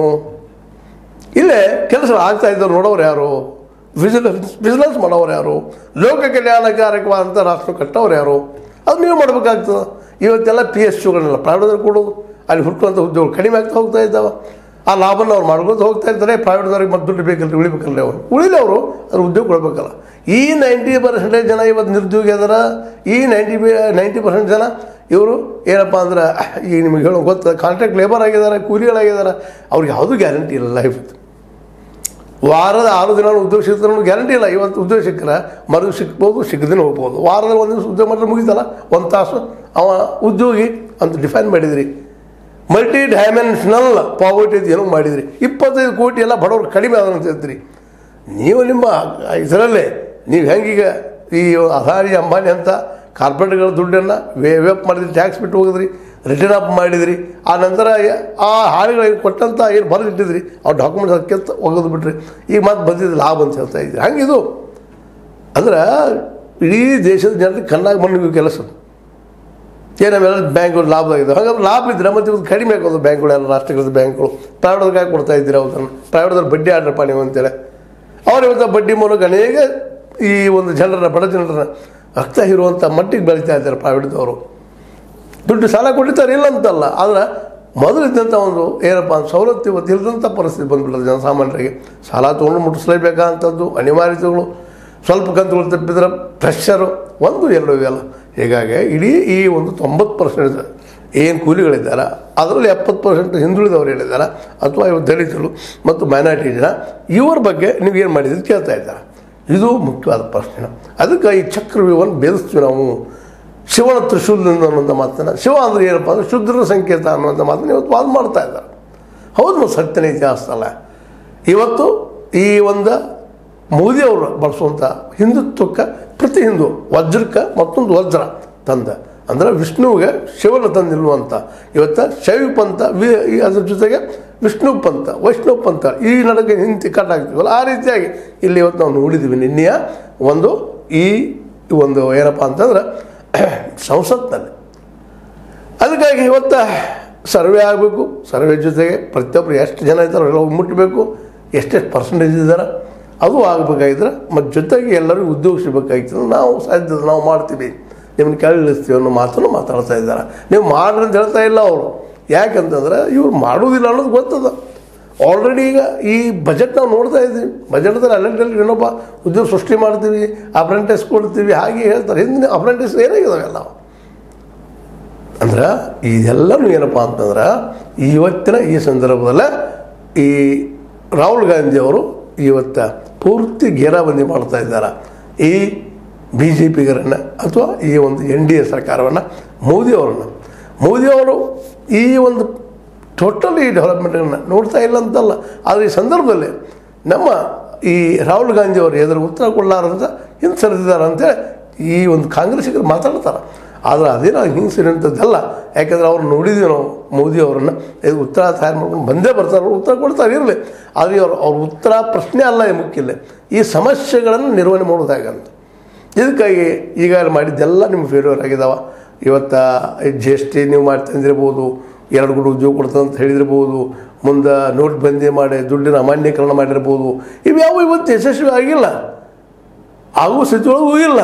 ಇಲ್ಲೇ ಕೆಲಸ ಆಗ್ತಾ ಇದ್ದವ್ರು ನೋಡೋರು ಯಾರು ವಿಜಿಲೆನ್ಸ್ ಬಿಸ್ನೆಸ್ ಮಾಡೋರು ಯಾರು ಲೋಕ ಕಲ್ಯಾಣಕಾರಕವಾದಂಥ ರಾಷ್ಟ್ರ ಕಟ್ಟೋರು ಯಾರು ಅದು ನೀವು ಮಾಡಬೇಕಾಗ್ತದೆ ಇವತ್ತೆಲ್ಲ ಪಿ ಎಸ್ ಯುಗಳನ್ನೆಲ್ಲ ಪ್ರೈವೇಟ್ದವ್ರು ಕೊಡೋದು ಅಲ್ಲಿ ಹುಟ್ಟುವಂಥ ಉದ್ಯೋಗ ಕಡಿಮೆ ಆಗ್ತಾ ಹೋಗ್ತಾ ಇದ್ದಾವೆ ಆ ಲಾಭನ ಅವ್ರು ಮಾಡ್ಕೊತ ಹೋಗ್ತಾ ಇರ್ತಾರೆ ಪ್ರೈವೇಟ್ದವ್ರಿಗೆ ಮತ್ತೆ ದುಡ್ಡು ಬೇಕಲ್ರಿ ಉಳಿಬೇಕಲ್ರಿ ಅವರು ಉಳಿಲಿ ಅವರು ಅದ್ರ ಉದ್ಯೋಗ ಕೊಡಬೇಕಲ್ಲ ಈ ನೈಂಟಿ ಪರ್ಸೆಂಟೇಜ್ ಜನ ಇವತ್ತು ನಿರುದ್ಯೋಗಿ ಅದಾರ ಈ ನೈಂಟಿ ನೈಂಟಿ ಪರ್ಸೆಂಟ್ ಜನ ಇವರು ಏನಪ್ಪ ಅಂದ್ರೆ ಈ ನಿಮಗೆ ಹೇಳೋ ಗೊತ್ತ ಕಾಂಟ್ರಾಕ್ಟ್ ಲೇಬರ್ ಆಗಿದ್ದಾರೆ ಕೂಲಿಗಳಾಗಿದ್ದಾರೆ ಅವ್ರಿಗೆ ಯಾವುದೂ ಗ್ಯಾರಂಟಿ ಇಲ್ಲ ಲೈಫ್ ವಾರದ ಆರು ದಿನ ಉದ್ಯೋಗ ಸಿಗ್ತಾರೆ ಗ್ಯಾರಂಟಿ ಇಲ್ಲ ಇವತ್ತು ಉದ್ಯೋಗ ಸಿಕ್ಕರೆ ಮರು ಸಿಕ್ಬೋದು ಸಿಕ್ಕದಿನ ಹೋಗ್ಬೋದು ವಾರದಲ್ಲಿ ಒಂದು ದಿವಸ ಉದ್ಯೋಗ ಮಾಡಿದ್ರೆ ಮುಗಿತಲ್ಲ ಒಂದು ತಾಸು ಅವ ಉದ್ಯೋಗಿ ಅಂತ ಡಿಫೈನ್ ಮಾಡಿದ್ರಿ ಮಲ್ಟಿ ಡೈಮೆನ್ಷನಲ್ ಪಾವರ್ಟಿ ಏನೋ ಮಾಡಿದ್ರಿ ಇಪ್ಪತ್ತೈದು ಕೋಟಿ ಎಲ್ಲ ಬಡವರು ಕಡಿಮೆ ಆದ ಅಂತ ಹೇಳ್ತೀರಿ ನೀವು ನಿಮ್ಮ ಇದರಲ್ಲೇ ನೀವು ಹೆಂಗೀಗ ಈ ಅದಾನಿ ಅಂಬಾನಿ ಅಂತ ಕಾರ್ಪೊರೇಟ್ಗಳ ದುಡ್ಡನ್ನು ವೇ ವೇಪ್ ಮಾಡಿದ್ರಿ ಟ್ಯಾಕ್ಸ್ ಬಿಟ್ಟು ಹೋಗಿದ್ರಿ ರಿಟರ್ನ್ ಅಪ್ ಮಾಡಿದ್ರಿ ಆ ನಂತರ ಆ ಹಾಳುಗಳಿಗೆ ಕೊಟ್ಟಂತ ಏನು ಬರೆದಿಟ್ಟಿದ್ರಿ ಆ ಡಾಕ್ಯುಮೆಂಟ್ಸ್ ಅದಕ್ಕೆ ಒಗೆದು ಬಿಟ್ರಿ ಈಗ ಮತ್ತೆ ಬಂದಿದ್ದು ಲಾಭ ಅಂತ ಹೇಳ್ತಾ ಇದ್ರಿ ಹಂಗಿದು ಅಂದ್ರೆ ಇಡೀ ದೇಶದ ಜನರಿಗೆ ಕಣ್ಣಾಗಿ ಮಣ್ಣಿಗೆ ಕೆಲಸ ಏನು ನಾವೆಲ್ಲ ಬ್ಯಾಂಕ್ಗಳು ಲಾಭದಾಗಿದೆ ಹಾಗಾದ್ರೆ ಲಾಭ ಇದ್ರೆ ಮತ್ತೆ ಇವತ್ತು ಕಡಿಮೆ ಆಗೋದು ಬ್ಯಾಂಕ್ಗಳು ಎಲ್ಲ ರಾಷ್ಟ್ರೀಕೃತ ಬ್ಯಾಂಕ್ಗಳು ಪ್ರೈವೇಟ್ದವ್ರಿಗೆ ಕೊಡ್ತಾ ಇದ್ದೀರಿ ಅವತ್ತನ್ನು ಪ್ರೈವೇಟ್ದವ್ರು ಬಡ್ಡಿ ಆಡ್ರಪ್ಪ ನೀವು ಅಂತೇಳಿ ಅವ್ರು ಇವತ್ತು ಬಡ್ಡಿ ಮೂಲಕ ಅನೇಕ ಈ ಒಂದು ಜನರ ಬಡ ಜನರ ರಕ್ತ ಹೀರುವಂಥ ಮಟ್ಟಿಗೆ ಬೆಳೀತಾ ಇದ್ದಾರೆ ಪ್ರೈವೇಟ್ದವರು ದುಡ್ಡು ಸಾಲ ಕೊಟ್ಟಿದ್ದಾರೆ ಇಲ್ಲ ಅಂತಲ್ಲ ಆದ್ರೆ ಮೊದಲಿದ್ದಂಥ ಒಂದು ಏನಪ್ಪ ಅಂತ ಸವಲತ್ತು ಇವತ್ತು ಇಲ್ಲದಂಥ ಪರಿಸ್ಥಿತಿ ಬಂದ್ಬಿಡೋದು ಜನಸಾಮಾನ್ಯರಿಗೆ ಸಾಲ ತೊಗೊಂಡು ಮುಟ್ಟಿಸ್ಲೇಬೇಕಾದಂಥದ್ದು ಅನಿವಾರ್ಯತೆಗಳು ಸ್ವಲ್ಪ ಕಂತುಗಳು ತಪ್ಪಿದ್ರೆ ಪ್ರೆಷರು ಒಂದು ಎರಡು ಇವೆಲ್ಲ ಹೀಗಾಗಿ ಇಡೀ ಈ ಒಂದು ತೊಂಬತ್ತು ಪರ್ಸೆಂಟ್ ಏನು ಕೂಲಿಗಳಿದ್ದಾರೆ ಅದರಲ್ಲಿ ಎಪ್ಪತ್ತು ಪರ್ಸೆಂಟ್ ಹಿಂದುಳಿದವರು ಹೇಳಿದ್ದಾರೆ ಅಥವಾ ಇವರು ದಲಿತರು ಮತ್ತು ಮೈನಾರಿಟಿ ಜನ ಇವ್ರ ಬಗ್ಗೆ ನೀವು ಏನು ಮಾಡಿದ್ರಿ ಕೇಳ್ತಾ ಇದ್ದಾರೆ ಇದು ಮುಖ್ಯವಾದ ಪ್ರಶ್ನೆ ಅದಕ್ಕೆ ಈ ಚಕ್ರವ್ಯೂಹವನ್ನು ಭೇದಿಸ್ತೀವಿ ನಾವು ಶಿವನ ತ್ರಿಶೂಲದಿಂದ ಅನ್ನುವಂಥ ಮಾತನ್ನು ಶಿವ ಅಂದರೆ ಏನಪ್ಪ ಅಂದರೆ ಶುದ್ಧರ ಸಂಕೇತ ಅನ್ನುವಂಥ ಮಾತನ್ನು ಇವತ್ತು ವಾದ ಮಾಡ್ತಾ ಇದ್ದಾರೆ ಹೌದು ಮತ್ತು ಸತ್ಯನ ಇತಿಹಾಸ ಅಲ್ಲ ಇವತ್ತು ಈ ಒಂದು ಮೋದಿಯವರು ಬಳಸುವಂಥ ಹಿಂದುತ್ವಕ್ಕೆ ಪ್ರತಿ ಹಿಂದೂ ವಜ್ರಕ್ಕೆ ಮತ್ತೊಂದು ವಜ್ರ ತಂದ ಅಂದರೆ ವಿಷ್ಣುವಿಗೆ ಶಿವನ ತಂದಿಲ್ವಂತ ಇವತ್ತು ಶೈವ ಪಂಥ ವಿ ಈ- ಅದ್ರ ಜೊತೆಗೆ ವಿಷ್ಣು ಪಂಥ ವೈಷ್ಣವ ಪಂಥ ಈ ನಡುವೆ ಹಿಂತಿ ಕಟ್ಟಾಗ್ತೀವಲ್ಲ ಆ ರೀತಿಯಾಗಿ ಇಲ್ಲಿ ಇವತ್ತು ನಾವು ನೋಡಿದ್ದೀವಿ ನಿನ್ನೆಯ ಒಂದು ಈ ಒಂದು ಏನಪ್ಪ ಅಂತಂದ್ರೆ ಸಂಸತ್ನಲ್ಲಿ ಅದಕ್ಕಾಗಿ ಇವತ್ತು ಸರ್ವೆ ಆಗಬೇಕು ಸರ್ವೆ ಜೊತೆಗೆ ಪ್ರತಿಯೊಬ್ಬರು ಎಷ್ಟು ಜನ ಇದ್ದಾರೆ ಎಲ್ಲ ಮುಟ್ಟಬೇಕು ಎಷ್ಟೆಷ್ಟು ಪರ್ಸೆಂಟೇಜ್ ಇದ್ದಾರೆ ಅದು ಆಗಬೇಕಾಗಿದ್ರೆ ಮತ್ತು ಜೊತೆಗೆ ಎಲ್ಲರಿಗೂ ಉದ್ಯೋಗ ಸಿಗಬೇಕಾಗಿತ್ತು ನಾವು ಸಾಧ್ಯ ನಾವು ಮಾಡ್ತೀವಿ ನಿಮ್ಮನ್ನು ಕೆಳಗಿಳಿಸ್ತೀವಿ ಅನ್ನೋ ಮಾತನ್ನು ಮಾತಾಡ್ತಾ ಇದ್ದಾರೆ ನೀವು ಮಾಡ್ರಿ ಅಂತ ಹೇಳ್ತಾ ಇಲ್ಲ ಅವರು ಯಾಕಂತಂದ್ರೆ ಇವ್ರು ಮಾಡೋದಿಲ್ಲ ಅನ್ನೋದು ಗೊತ್ತದ ಆಲ್ರೆಡಿ ಈಗ ಈ ಬಜೆಟ್ ನಾವು ನೋಡ್ತಾ ಇದ್ದೀವಿ ಬಜೆಟ್ದಲ್ಲಿ ಅಲ್ಲೆಲ್ಲಿ ಇನ್ನೊಬ್ಬ ಉದ್ಯೋಗ ಸೃಷ್ಟಿ ಮಾಡ್ತೀವಿ ಅಪ್ರೆಂಟಿಸ್ ಕೊಡ್ತೀವಿ ಹಾಗೆ ಹೇಳ್ತಾರೆ ಹಿಂದಿನ ಅಪ್ರೆಂಟಿಸ್ ಏನಾಗಿದಾವೆಲ್ಲ ಅಂದ್ರೆ ಇದೆಲ್ಲನೂ ಏನಪ್ಪ ಅಂತಂದ್ರೆ ಇವತ್ತಿನ ಈ ಸಂದರ್ಭದಲ್ಲೇ ಈ ರಾಹುಲ್ ಗಾಂಧಿ ಅವರು ಇವತ್ತು ಪೂರ್ತಿ ಘೇರಾಬಂದಿ ಮಾಡ್ತಾ ಇದ್ದಾರೆ ಈ ಬಿ ಜೆ ಪಿಗರನ್ನು ಅಥವಾ ಈ ಒಂದು ಎನ್ ಡಿ ಎ ಸರ್ಕಾರವನ್ನು ಮೋದಿಯವರನ್ನು ಮೋದಿಯವರು ಈ ಒಂದು ಟೋಟಲಿ ಡೆವಲಪ್ಮೆಂಟನ್ನು ನೋಡ್ತಾ ಇಲ್ಲ ಅಂತಲ್ಲ ಆದರೆ ಈ ಸಂದರ್ಭದಲ್ಲಿ ನಮ್ಮ ಈ ರಾಹುಲ್ ಗಾಂಧಿ ಅವರು ಎದುರು ಉತ್ತರ ಕೊಡಲಾರಂತ ಹಿಂದೆ ಸರಿದಿದ್ದಾರೆ ಅಂತೇಳಿ ಈ ಒಂದು ಕಾಂಗ್ರೆಸ್ಸಿಗರು ಮಾತಾಡ್ತಾರೆ ಆದರೆ ಅದೇನೋ ಹಿಂಸಿರುವಂಥದ್ದಲ್ಲ ಯಾಕೆಂದ್ರೆ ಅವ್ರು ನೋಡಿದ್ವಿ ನಾವು ಮೋದಿ ಅವರನ್ನು ಇದು ಉತ್ತರ ತಯಾರು ಮಾಡ್ಕೊಂಡು ಬಂದೇ ಬರ್ತಾರೆ ಅವ್ರು ಉತ್ತರ ಕೊಡ್ತಾರೆ ಇರಲಿ ಆದರೆ ಅವ್ರು ಅವ್ರ ಉತ್ತರ ಪ್ರಶ್ನೆ ಅಲ್ಲ ಈ ಮುಖ್ಯ ಇಲ್ಲಿ ಈ ಸಮಸ್ಯೆಗಳನ್ನು ನಿರ್ವಹಣೆ ಮಾಡೋದು ಹೇಗಂತ ಇದಕ್ಕಾಗಿ ಈಗಾಗಲೇ ಮಾಡಿದ್ದೆಲ್ಲ ನಿಮ್ಮ ಫೇಲ್ಯೂರ್ ಆಗಿದಾವ ಇವತ್ತು ಜಿ ಎಸ್ ಟಿ ನೀವು ಮಾಡಿ ತಂದಿರ್ಬೋದು ಎರಡು ಗುಡು ಉದ್ಯೋಗ ಕೊಡ್ತದೆ ಅಂತ ಹೇಳಿದಿರ್ಬೋದು ಮುಂದೆ ನೋಟ್ ಬಂದಿ ಮಾಡಿ ದುಡ್ಡಿನ ಅಮಾನ್ಯೀಕರಣ ಮಾಡಿರ್ಬೋದು ಇವ್ಯಾವು ಇವತ್ತು ಯಶಸ್ವಿ ಆಗಿಲ್ಲ ಆಗುವ ಸ್ಥಿತಿಯೊಳಗೂ ಇಲ್ಲ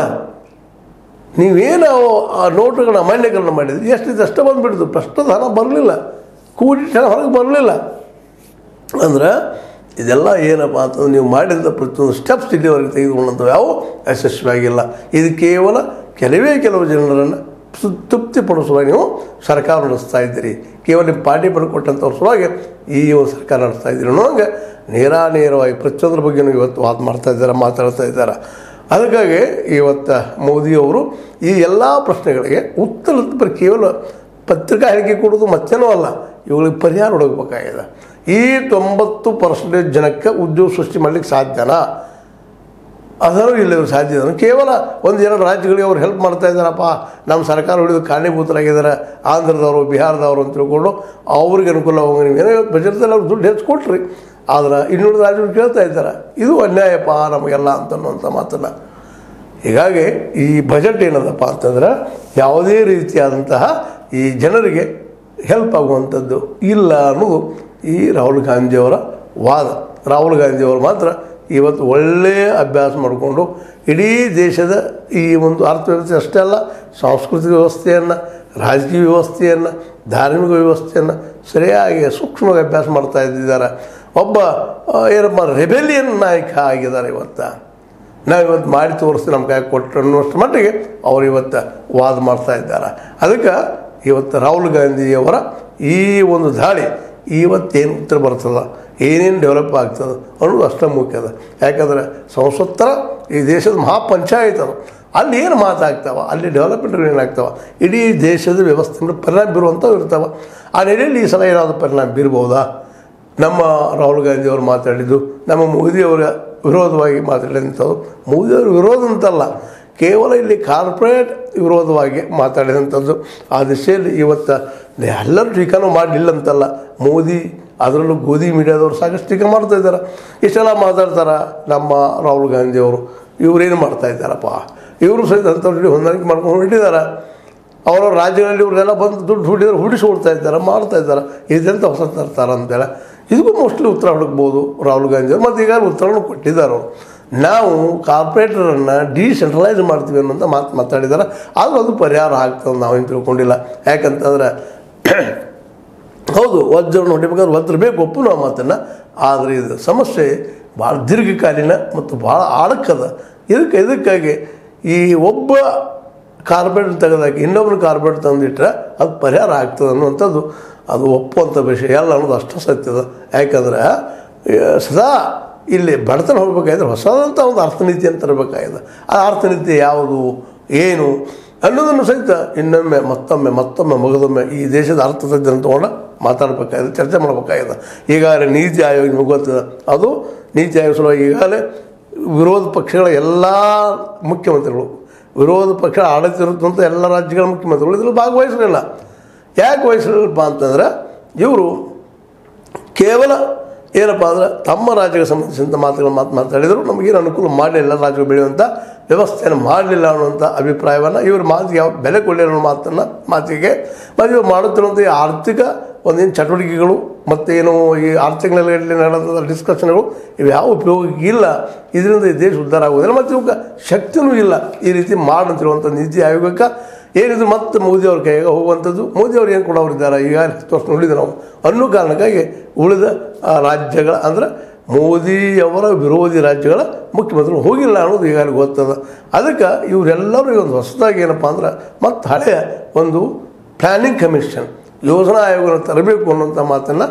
ನೀವೇನು ಆ ನೋಟುಗಳನ್ನ ಅಮಾನ್ಯೀಕರಣ ಮಾಡಿದ್ರಿ ಎಷ್ಟಿದೆ ಅಷ್ಟೇ ಬಂದುಬಿಡ್ತು ಪ್ರಶ್ನದ ಹಣ ಬರಲಿಲ್ಲ ಕೂಡಿಟ್ಟ ಹಣ ಹೊರಗೆ ಬರಲಿಲ್ಲ ಅಂದ್ರೆ ಇದೆಲ್ಲ ಏನಪ್ಪ ಅಂತಂದ್ರೆ ನೀವು ಮಾಡಿದ ಪ್ರತಿಯೊಂದು ಸ್ಟೆಪ್ಸ್ ಇಲ್ಲಿವರೆಗೆ ತೆಗೆದುಕೊಂಡಂಥವು ಯಾವ ಯಶಸ್ವಿಯಾಗಿಲ್ಲ ಇದು ಕೇವಲ ಕೆಲವೇ ಕೆಲವು ಜನರನ್ನು ಸು- ತೃಪ್ತಿಪಡಿಸುವಾಗ ನೀವು ಸರ್ಕಾರ ನಡೆಸ್ತಾ ಇದ್ದೀರಿ ಕೇವಲ ನಿಮ್ಮ ಪಾರ್ಟಿ ಬರ್ಕೊಟ್ಟಂಥವ್ರ ಸಲುವಾಗಿ ಈ ಒಂದು ಸರ್ಕಾರ ನಡೆಸ್ತಾ ಇದ್ದೀರಿ ಅನ್ನೋಂಗೆ ನೇರಾನೇರವಾಗಿ ಪ್ರತಿಯೊಂದ್ರ ಬಗ್ಗೆ ಇವತ್ತು ವಾದ ಮಾಡ್ತಾ ಇದ್ದಾರೆ ಮಾತಾಡ್ತಾ ಇದ್ದಾರೆ ಅದಕ್ಕಾಗಿ ಇವತ್ತು ಮೋದಿಯವರು ಈ ಎಲ್ಲ ಪ್ರಶ್ನೆಗಳಿಗೆ ಉತ್ತರ ಬರೀ ಕೇವಲ ಪತ್ರಿಕಾ ಹೇಳಿಕೆ ಕೊಡೋದು ಮತ್ತೇನೂ ಅಲ್ಲ ಇವುಗಳಿಗೆ ಪರಿಹಾರ ಹುಡುಗಬೇಕಾಗಿದೆ ಈ ತೊಂಬತ್ತು ಪರ್ಸೆಂಟೇಜ್ ಜನಕ್ಕೆ ಉದ್ಯೋಗ ಸೃಷ್ಟಿ ಮಾಡಲಿಕ್ಕೆ ಸಾಧ್ಯನಾ ಅದನ್ನು ಇಲ್ಲ ಇವರು ಸಾಧ್ಯ ಇದೆ ಕೇವಲ ಒಂದು ಎರಡು ರಾಜ್ಯಗಳಿಗೆ ಅವ್ರು ಹೆಲ್ಪ್ ಮಾಡ್ತಾ ಇದ್ದಾರಪ್ಪ ನಮ್ಮ ಸರ್ಕಾರ ಹಿಡಿದು ಕಾರಣೀಭೂತರಾಗಿದ್ದಾರೆ ಆಂಧ್ರದವರು ಬಿಹಾರದವರು ಅಂತ ತಿಳ್ಕೊಂಡು ಅವ್ರಿಗೆ ಅನುಕೂಲ ಹೋಗಿ ನೀವು ಏನೋ ಇವತ್ತು ಬಜೆಟ್ದಲ್ಲಿ ಅವ್ರು ದುಡ್ಡು ಹೆಚ್ಚು ಕೊಟ್ರಿ ಆದ್ರೆ ಇನ್ನುಳಿದ ರಾಜ್ಯಗಳು ಕೇಳ್ತಾ ಇದ್ದಾರೆ ಇದು ಅನ್ಯಾಯಪ್ಪ ನಮಗೆಲ್ಲ ಅಂತನ್ನುವಂಥ ಮಾತನ್ನು ಹೀಗಾಗಿ ಈ ಬಜೆಟ್ ಏನದಪ್ಪ ಅಂತಂದ್ರೆ ಯಾವುದೇ ರೀತಿಯಾದಂತಹ ಈ ಜನರಿಗೆ ಹೆಲ್ಪ್ ಆಗುವಂಥದ್ದು ಇಲ್ಲ ಅನ್ನೋದು ಈ ರಾಹುಲ್ ಗಾಂಧಿಯವರ ವಾದ ರಾಹುಲ್ ಗಾಂಧಿಯವರು ಮಾತ್ರ ಇವತ್ತು ಒಳ್ಳೆಯ ಅಭ್ಯಾಸ ಮಾಡಿಕೊಂಡು ಇಡೀ ದೇಶದ ಈ ಒಂದು ಅರ್ಥವ್ಯವಸ್ಥೆ ಅಷ್ಟೇ ಅಲ್ಲ ಸಾಂಸ್ಕೃತಿಕ ವ್ಯವಸ್ಥೆಯನ್ನು ರಾಜಕೀಯ ವ್ಯವಸ್ಥೆಯನ್ನು ಧಾರ್ಮಿಕ ವ್ಯವಸ್ಥೆಯನ್ನು ಸರಿಯಾಗಿ ಸೂಕ್ಷ್ಮವಾಗಿ ಅಭ್ಯಾಸ ಮಾಡ್ತಾ ಇದ್ದಿದ್ದಾರೆ ಒಬ್ಬ ಆ, ಏನಪ್ಪ ರೆಬೆಲಿಯನ್ ನಾಯಕ ಆಗಿದ್ದಾರೆ ಇವತ್ತು ನಾವು ಇವತ್ತು ಮಾಡಿ ತೋರಿಸ್ತೀವಿ ನಮ್ಮ ಕೈ ಕೊಟ್ಟರು ಅನ್ನುವಷ್ಟು ಮಟ್ಟಿಗೆ ಅವರು ಇವತ್ತು ವಾದ ಮಾಡ್ತಾ ಇದ್ದಾರೆ ಅದಕ್ಕೆ ಇವತ್ತು ರಾಹುಲ್ ಗಾಂಧಿಯವರ ಈ ಒಂದು ದಾಳಿ ಇವತ್ತೇನು ಉತ್ತರ ಬರ್ತದ ಏನೇನು ಡೆವಲಪ್ ಆಗ್ತದೆ ಅನ್ನೋದು ಅಷ್ಟೇ ಮುಖ್ಯ ಅದ ಯಾಕಂದ್ರೆ ಸಂಸತ್ತರ ಈ ದೇಶದ ಮಹಾಪಂಚಾಯತ್ ಅದು ಅಲ್ಲಿ ಏನು ಮಾತಾಗ್ತಾವ ಅಲ್ಲಿ ಡೆವಲಪ್ಮೆಂಟ್ಗಳು ಏನಾಗ್ತಾವ ಇಡೀ ದೇಶದ ವ್ಯವಸ್ಥೆ ಮೇಲೆ ಪರಿಣಾಮ ಬೀರುವಂಥವು ಇರ್ತಾವೆ ಆ ನೆಲೆಯಲ್ಲಿ ಈ ಸಲ ಏನಾದರೂ ಪರಿಣಾಮ ಬೀರ್ಬೋದಾ ನಮ್ಮ ರಾಹುಲ್ ಗಾಂಧಿ ಅವರು ಮಾತಾಡಿದ್ದು ನಮ್ಮ ಮೋದಿಯವರ ವಿರೋಧವಾಗಿ ಮಾತಾಡಿದಂಥದ್ದು ಮೋದಿಯವರ ವಿರೋಧ ಅಂತಲ್ಲ ಕೇವಲ ಇಲ್ಲಿ ಕಾರ್ಪೊರೇಟ್ ವಿರೋಧವಾಗಿ ಮಾತಾಡಿದಂಥದ್ದು ಆ ದಿಶೆಯಲ್ಲಿ ಇವತ್ತು ಎಲ್ಲರೂ ಟೀಕಾನು ಮಾಡಲಿಲ್ಲ ಅಂತಲ್ಲ ಮೋದಿ ಅದರಲ್ಲೂ ಗೋಧಿ ಮೀಡಿಯಾದವರು ಸಾಕಷ್ಟು ಟೀಕೆ ಮಾಡ್ತಾ ಇದ್ದಾರೆ ಇಷ್ಟೆಲ್ಲ ಮಾತಾಡ್ತಾರೆ ನಮ್ಮ ರಾಹುಲ್ ಗಾಂಧಿಯವರು ಇವರೇನು ಮಾಡ್ತಾ ಇದ್ದಾರಪ್ಪ ಇವರು ಸಹಿತ ಅಂಥವ್ರು ಹೊಂದಾಣಿಕೆ ಮಾಡ್ಕೊಂಡು ಹೊರಟಿದ್ದಾರೆ ಅವರ ರಾಜ್ಯಗಳಲ್ಲಿ ಇವರೆಲ್ಲ ಬಂದು ದುಡ್ಡು ಹುಡಿದ್ರೆ ಹುಡಿಸ್ಕೊಳ್ತಾ ಇದ್ದಾರೆ ಮಾಡ್ತಾ ಇದ್ದಾರೆ ಇದೆಂತ ಹೊಸ ತರ್ತಾರೆ ಅಂತೇಳಿ ಇದಕ್ಕೂ ಮೋಸ್ಟ್ಲಿ ಉತ್ತರ ಹುಡುಕ್ಬೋದು ರಾಹುಲ್ ಗಾಂಧಿ ಅವರು ಮತ್ತು ಈಗ ಉತ್ತರವನ್ನು ಕೊಟ್ಟಿದ್ದಾರೆ ಅವರು ನಾವು ಕಾರ್ಪೊರೇಟರನ್ನು ಡಿಸೆಂಟ್ರಲೈಸ್ ಮಾಡ್ತೀವಿ ಅನ್ನೋಂಥ ಮಾತು ಮಾತಾಡಿದ್ದಾರೆ ಆದರೂ ಅದು ಪರಿಹಾರ ಆಗ್ತದೆ ನಾವೇನು ತಿಳ್ಕೊಂಡಿಲ್ಲ ಯಾಕಂತಂದ್ರೆ ಹೌದು ವಜ್ರವನ್ನು ಹೊಡಿಬೇಕಾದ್ರೆ ವಜ್ರ ಬೇಕು ಒಪ್ಪು ನಾವು ಮಾತನ್ನು ಆದರೆ ಇದು ಸಮಸ್ಯೆ ಭಾಳ ದೀರ್ಘಕಾಲೀನ ಮತ್ತು ಭಾಳ ಆಳಕ್ಕದ ಇದಕ್ಕೆ ಇದಕ್ಕಾಗಿ ಈ ಒಬ್ಬ ಕಾರ್ಪೊರೇಟ್ ತೆಗೆದಾಕಿ ಇನ್ನೊಬ್ಬರು ಕಾರ್ಪೊರೇಟ್ ತಂದಿಟ್ರೆ ಅದು ಪರಿಹಾರ ಆಗ್ತದೆ ಅನ್ನುವಂಥದ್ದು ಅದು ಒಪ್ಪುವಂಥ ವಿಷಯ ಎಲ್ಲ ಅನ್ನೋದು ಅಷ್ಟು ಸತ್ಯದ ಯಾಕಂದ್ರೆ ಆ, ಸದಾ ಇಲ್ಲಿ ಬಡತನ ಹೋಗ್ಬೇಕಾದ್ರೆ ಹೊಸದಂಥ ಒಂದು ಅರ್ಥನೀತಿ ಅಂತ ತರಬೇಕಾಗಿದೆ ಆ ಅರ್ಥನೀತಿ ಯಾವುದು ಏನು ಅನ್ನೋದನ್ನು ಸಹಿತ ಇನ್ನೊಮ್ಮೆ ಮತ್ತೊಮ್ಮೆ ಮತ್ತೊಮ್ಮೆ ಮಗದೊಮ್ಮೆ ಈ ದೇಶದ ಅರ್ಥತಜ್ಞರನ್ನು ತೊಗೊಂಡು ಮಾತಾಡಬೇಕಾಗಿದೆ ಚರ್ಚೆ ಮಾಡಬೇಕಾಗಿದೆ ಈಗಾಗಲೇ ನೀತಿ ಆಯೋಗ ನಿಮಗೆ ಗೊತ್ತಿದೆ ಅದು ನೀತಿ ಆಯೋಗ ಸಲುವಾಗಿ ಈಗಾಗಲೇ ವಿರೋಧ ಪಕ್ಷಗಳ ಎಲ್ಲ ಮುಖ್ಯಮಂತ್ರಿಗಳು ವಿರೋಧ ಪಕ್ಷ ಆಡಳಿತ ಇರುತ್ತಂತ ಎಲ್ಲ ರಾಜ್ಯಗಳ ಮುಖ್ಯಮಂತ್ರಿಗಳು ಇದ್ರಲ್ಲಿ ಭಾಗವಹಿಸಲಿಲ್ಲ ಯಾಕೆ ವಹಿಸಲಿಲ್ಲಪ್ಪ ಅಂತಂದ್ರೆ ಇವರು ಕೇವಲ ಏನಪ್ಪ ಅಂದ್ರೆ ತಮ್ಮ ರಾಜ್ಯಕ್ಕೆ ಸಂಬಂಧಿಸಿದಂಥ ಮಾತುಗಳು ಮಾತು ಮಾತಾಡಿದರು ನಮಗೇನು ಅನುಕೂಲ ಮಾಡಲಿಲ್ಲ ರಾಜ್ಯಗಳು ಬೆಳೆಯುವಂಥ ವ್ಯವಸ್ಥೆಯನ್ನು ಮಾಡಲಿಲ್ಲ ಅನ್ನುವಂಥ ಅಭಿಪ್ರಾಯವನ್ನು ಇವರು ಮಾತಿಗೆ ಯಾವ ಬೆಲೆ ಕೊಡಲಿಲ್ಲ ಅನ್ನೋ ಮಾತನ್ನು ಮಾತಿಗೆ ಮತ್ತು ಇವರು ಮಾಡುತ್ತಿರುವಂಥ ಈ ಆರ್ಥಿಕ ಒಂದೇನು ಚಟುವಟಿಕೆಗಳು ಮತ್ತೇನು ಈ ಆರ್ಥಿಕ ನೆಲೆಯಲ್ಲಿ ನಡೆದ ಡಿಸ್ಕಷನ್ಗಳು ಇವು ಯಾವ ಉಪಯೋಗ ಇಲ್ಲ ಇದರಿಂದ ಈ ದೇಶ ಉದ್ಧಾರ ಆಗುವುದಿಲ್ಲ ಮತ್ತು ಇವಕ್ಕೆ ಶಕ್ತಿನೂ ಇಲ್ಲ ಈ ರೀತಿ ಮಾಡಂತಿರುವಂಥ ನೀತಿ ಆಯೋಗಕ್ಕೆ ಏನಿದು ಮತ್ತೆ ಮೋದಿ ಅವ್ರ ಕೈಗೆ ಹೋಗುವಂಥದ್ದು ಮೋದಿ ಅವ್ರು ಏನು ಕೊಡೋರಿದ್ದಾರೆ ಈಗ ಹತ್ತು ವರ್ಷ ನೋಡಿದ್ವಿ ನಾವು ಅನ್ನೋ ಕಾರಣಕ್ಕಾಗಿ ಉಳಿದ ಆ, ರಾಜ್ಯಗಳ ಅಂದ್ರೆ ಮೋದಿಯವರ ವಿರೋಧಿ ರಾಜ್ಯಗಳ ಮುಖ್ಯಮಂತ್ರಿಗಳು ಹೋಗಿಲ್ಲ ಅನ್ನೋದು ಈಗಾಗಲೇ ಗೊತ್ತದ ಅದಕ್ಕೆ ಇವರೆಲ್ಲರೂ ಈ ಒಂದು ಹೊಸದಾಗಿ ಏನಪ್ಪ ಅಂದ್ರೆ ಮತ್ತೆ ಹಳೆಯ ಒಂದು ಪ್ಲ್ಯಾನಿಂಗ್ ಕಮಿಷನ್ ಯೋಜನಾ ಆಯೋಗನ ತರಬೇಕು ಅನ್ನೋಂಥ ಮಾತನ್ನು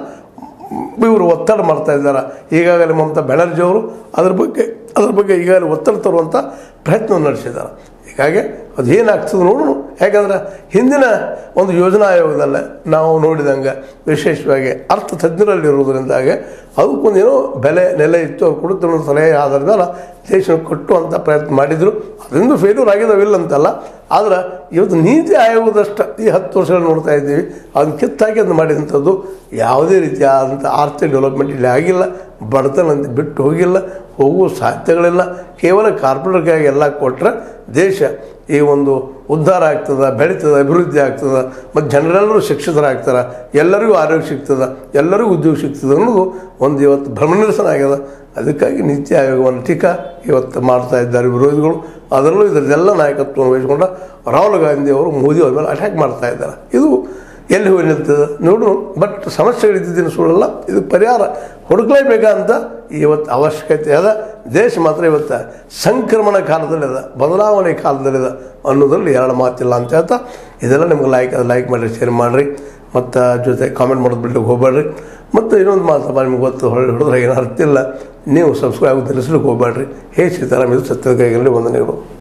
ಇವರು ಒತ್ತಡ ಮಾಡ್ತಾ ಇದ್ದಾರೆ ಈಗಾಗಲೇ ಮಮತಾ ಬ್ಯಾನರ್ಜಿ ಅವರು ಅದ್ರ ಬಗ್ಗೆ ಅದ್ರ ಬಗ್ಗೆ ಈಗಾಗಲೇ ಒತ್ತಡ ತರುವಂಥ ಪ್ರಯತ್ನವನ್ನು ನಡೆಸಿದ್ದಾರೆ ಹೀಗಾಗಿ ಅದು ಏನಾಗ್ತದೆ ನೋಡೋಣ ಯಾಕಂದ್ರೆ ಹಿಂದಿನ ಒಂದು ಯೋಜನಾ ಆಯೋಗದಲ್ಲೇ ನಾವು ನೋಡಿದಂಗೆ ವಿಶೇಷವಾಗಿ ಅರ್ಥ ತಜ್ಞರಲ್ಲಿರುವುದರಿಂದಾಗಿ ಅದಕ್ಕೊಂದು ಏನೋ ಬೆಲೆ ನೆಲೆ ಇತ್ತು ಅವ್ರು ಕೊಡುತ್ತಿರೋ ಸಲಹೆ ಆಧಾರದ ಮೇಲೆ ದೇಶ ಕಟ್ಟುವಂಥ ಪ್ರಯತ್ನ ಮಾಡಿದರು ಅದರಿಂದ ಫೇಲ್ಯೂರ್ ಆಗಿದಾವಿಲ್ಲ ಅಂತಲ್ಲ ಆದ್ರೆ ಇವತ್ತು ನೀತಿ ಆಯೋಗದಷ್ಟು ಈ ಹತ್ತು ವರ್ಷಗಳು ನೋಡ್ತಾ ಇದ್ದೀವಿ ಅದನ್ನ ಕಿತ್ತಾಗಿ ಅದು ಮಾಡಿದಂಥದ್ದು ಯಾವುದೇ ರೀತಿಯಾದಂಥ ಆರ್ಥಿಕ ಡೆವಲಪ್ಮೆಂಟ್ ಇಲ್ಲಿ ಆಗಿಲ್ಲ ಬಡತನ ಅಂತ ಬಿಟ್ಟು ಹೋಗಿಲ್ಲ ಹೋಗುವ ಸಾಧ್ಯಗಳಿಲ್ಲ ಕೇವಲ ಕಾರ್ಪೊರೇಟ್ಗಾಗಿ ಎಲ್ಲ ಕೊಟ್ಟರೆ ದೇಶ ಈ ಒಂದು ಉದ್ಧಾರ ಆಗ್ತದೆ ಬೆಳೀತದೆ ಅಭಿವೃದ್ಧಿ ಆಗ್ತದೆ ಮತ್ತು ಜನರೆಲ್ಲರೂ ಶಿಕ್ಷಿತರಾಗ್ತಾರೆ ಎಲ್ಲರಿಗೂ ಆರೋಗ್ಯ ಸಿಗ್ತದೆ ಎಲ್ಲರಿಗೂ ಉದ್ಯೋಗ ಸಿಗ್ತದೆ ಅನ್ನೋದು ಒಂದು ಇವತ್ತು ಭ್ರಮನಿರಸನ ಆಗ್ಯದ ಅದಕ್ಕಾಗಿ ನೀತಿ ಆಯೋಗವನ್ನು ಟೀಕಾ ಇವತ್ತು ಮಾಡ್ತಾ ಇದ್ದಾರೆ ವಿರೋಧಿಗಳು ಅದರಲ್ಲೂ ಇದರದೆಲ್ಲ ನಾಯಕತ್ವವನ್ನು ವಹಿಸಿಕೊಂಡ ರಾಹುಲ್ ಗಾಂಧಿ ಅವರು ಮೋದಿ ಅವ್ರ ಮೇಲೆ ಅಟ್ಯಾಕ್ ಮಾಡ್ತಾ ಇದ್ದಾರೆ ಇದು ಎಲ್ಲಿ ಹೋಗಿ ನಿಲ್ತದೆ ನೋಡು ಬಟ್ ಸಮಸ್ಯೆಗಳಿದ್ದಿದ್ದೇನೆ ಸುಳ್ಳಲ್ಲ ಇದು ಪರಿಹಾರ ಹುಡುಕ್ಲೇಬೇಕಂತ ಇವತ್ತು ಅವಶ್ಯಕತೆ ಅದ ದೇಶ ಮಾತ್ರ ಇವತ್ತು ಸಂಕ್ರಮಣ ಕಾಲದಲ್ಲಿದೆ ಬದಲಾವಣೆ ಕಾಲದಲ್ಲಿದೆ ಅನ್ನೋದ್ರಲ್ಲಿ ಎರಡು ಮಾತಿಲ್ಲ ಅಂತ ಹೇಳ್ತಾ ಇದೆಲ್ಲ ನಿಮ್ಗೆ ಲೈಕ್ ಅದು ಲೈಕ್ ಮಾಡಿರಿ ಶೇರ್ ಮಾಡಿರಿ ಮತ್ತು ಜೊತೆ ಕಾಮೆಂಟ್ ಮಾಡೋದು ಬಿಡ್ಲಿಕ್ಕೆ ಹೋಗ್ಬೇಡ್ರಿ ಮತ್ತು ಇನ್ನೊಂದು ಮಾತಪ್ಪ ನಿಮ್ಗೆ ಗೊತ್ತು ಹೊಳ್ಳಿ ಹಿಡಿದ್ರೆ ಏನು ಅರ್ಥ ಇಲ್ಲ ನೀವು ಸಬ್ಸ್ಕ್ರೈಬ್ ತಿಳಿಸ್ಲಿಕ್ಕೆ ಹೋಗ್ಬೇಡ್ರಿ ಹೇ ಸೀತಾರಾಮ್ ಇದು ಸತ್ಯದ ಕೈಗಳಲ್ಲಿ ವಂದನೆಗಳು